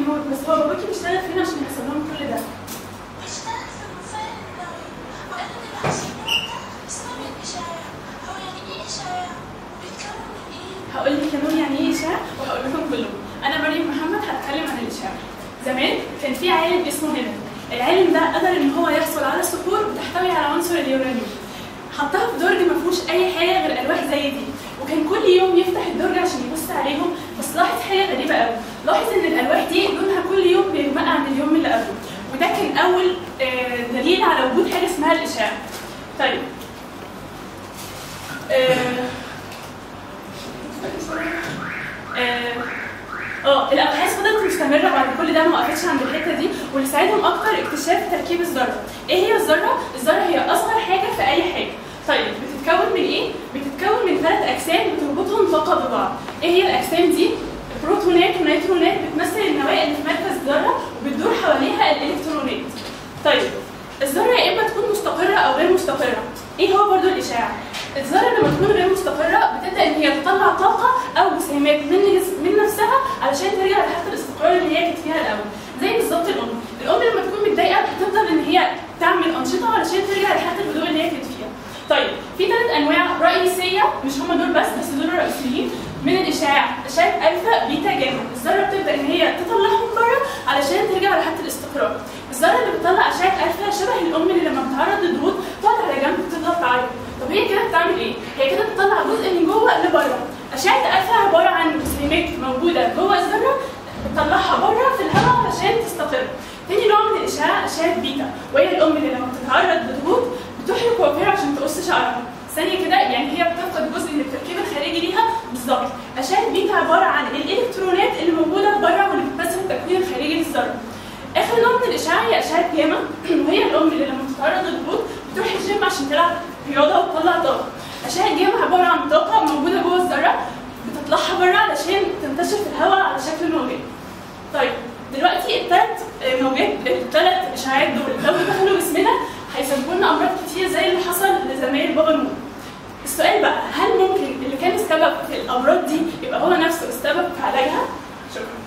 هيموت بس هو باباكي بيشتغل فين عشان يحصل لهم كل ده اشتغلت في المصاير النووي وقال ان اللي هيشيلوه ده بسبب الاشعاع هو يعني ايه اشعاع؟ بيتكون من ايه؟ هقول لك يا نور يعني ايه اشعاع وهقول لكم كلهم انا مريم محمد هتكلم عن الاشعاع زمان كان في عالم اسمه هيلن العالم ده قدر ان هو يحصل على صخور بتحتوي على عنصر اليورانيوم حطها في درج ما فيهوش اي حاجه غير الواح زي دي وكان كل يوم يفتح الدرج عشان يبص عليهم بس لاحظ حاجه غريبه قوي لاحظ ان الالواح دي لونها كل يوم بيغمق عن اليوم اللي قبله وده كان اول آه، دليل على وجود حاجه اسمها الاشعاع طيب آه، آه، اه الابحاث فضلت مستمره بعد كل ده ما وقفتش عند الحته دي واللي ساعدهم اكتر اكتشاف تركيب الذره ايه هي الذره الذره هي اصغر حاجه في اي حاجه طيب بتتكون من ايه بتتكون من ثلاث اجسام بتربطهم طاقه ببعض ايه هي الاجسام دي بروتونات ونيوترونات بتمثل النواة اللي في مركز الذره وبتدور حواليها الالكترونات طيب الذره يا اما تكون مستقره او غير مستقره ايه هو برضو الاشعاع الذره لما تكون غير مستقره بتبدا ان هي تطلع طاقه او جسيمات من جس- من نفسها علشان ترجع لحالة الاستقرار اللي هي كانت فيها الاول زي بالظبط الام الام لما تكون متضايقه بتفضل ان هي تعمل انشطه علشان ترجع لحالة الهدوء اللي هي كانت فيها طيب في ثلاث انواع رئيسيه مش هم دول بس بس دول الرئيسيين من الاشعاع اشعه الفا بيتا جاما الذره بتبدا ان هي تطلعهم بره علشان ترجع لحالة الاستقرار الذره اللي بتطلع اشعه الفا شبه الام اللي لما بتتعرض لضغوط تقعد على جنب تفضل تعيط طب هي كده بتعمل ايه؟ هي كده بتطلع جزء من جوه لبره اشعه الفا عباره عن جسيمات موجوده جوه الذره بتطلعها بره في الهواء علشان تستقر تاني نوع من الاشعاع اشعه بيتا وهي الام اللي لما بتتعرض لضغوط بتحرق وفيها عشان تقص شعرها ثانية كده يعني هي بتفقد جزء من التركيب الخارجي ليها بالظبط أشعة بيتا عبارة عن الإلكترونات اللي موجودة بره واللي بتمثل التكوين الخارجي للذرة آخر نوع من الإشعاع هي أشعة جاما وهي الأم اللي لما بتتعرض للضغوط بتروح الجيم عشان تلعب رياضة وتطلع طاقة أشعة جاما عبارة عن طاقة موجودة جوه الذرة بتطلعها بره علشان تنتشر في الهواء على شكل موجات طيب دلوقتي الثلاث موجات الثلاث اشعاعات دول لو دخلوا جسمنا هيسببوا لنا امراض كتير زي اللي حصل لزمايل بابا نور السؤال بقى هل ممكن اللي كان السبب في الامراض دي يبقى هو نفسه السبب في علاجها؟ شكرا